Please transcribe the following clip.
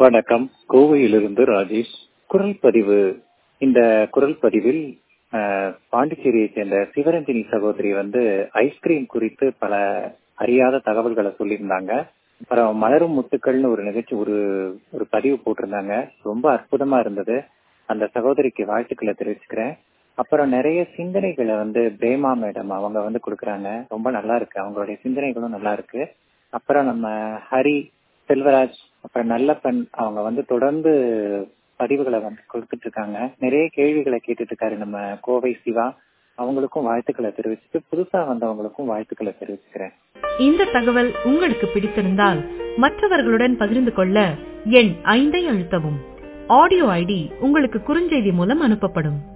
வணக்கம் கோவையிலிருந்து ராஜேஷ் குரல் பதிவு இந்த குரல் பதிவில் அஹ், பாண்டிச்சேரியை சேர்ந்த சிவரஞ்சனி சகோதரி வந்து ஐஸ்கிரீம் குறித்து பல அறியாத தகவல்களை சொல்லியிருந்தாங்க அப்புறம் மலரும் முத்துக்கள்னு ஒரு நிகழ்ச்சி ஒரு ஒரு பதிவு போட்டிருந்தாங்க ரொம்ப அற்புதமா இருந்தது அந்த சகோதரிக்கு வாழ்த்துக்களை தெரிவிச்சுக்கிறேன் அப்புறம் நிறைய சிந்தனைகளை வந்து பிரேமா மேடம் அவங்க வந்து கொடுக்குறாங்க ரொம்ப நல்லா இருக்கு அவங்களுடைய சிந்தனைகளும் நல்லா இருக்கு அப்புறம் நம்ம ஹரி செல்வராஜ் அப்புறம் நல்லப்பன் அவங்க வந்து தொடர்ந்து பதிவுகளை வந்து கொடுத்துட்டு இருக்காங்க நிறைய கேள்விகளை கேட்டுட்டு இருக்காரு நம்ம கோவை சிவா அவங்களுக்கும் வாழ்த்துக்களை தெரிவிச்சுட்டு புதுசா வந்தவங்களுக்கும் வாழ்த்துக்களை தெரிவிச்சுக்கிறேன் இந்த தகவல் உங்களுக்கு பிடித்திருந்தால் மற்றவர்களுடன் பகிர்ந்து கொள்ள எண் ஐந்தை அழுத்தவும் ஆடியோ ஐடி உங்களுக்கு குறுஞ்செய்தி மூலம் அனுப்பப்படும்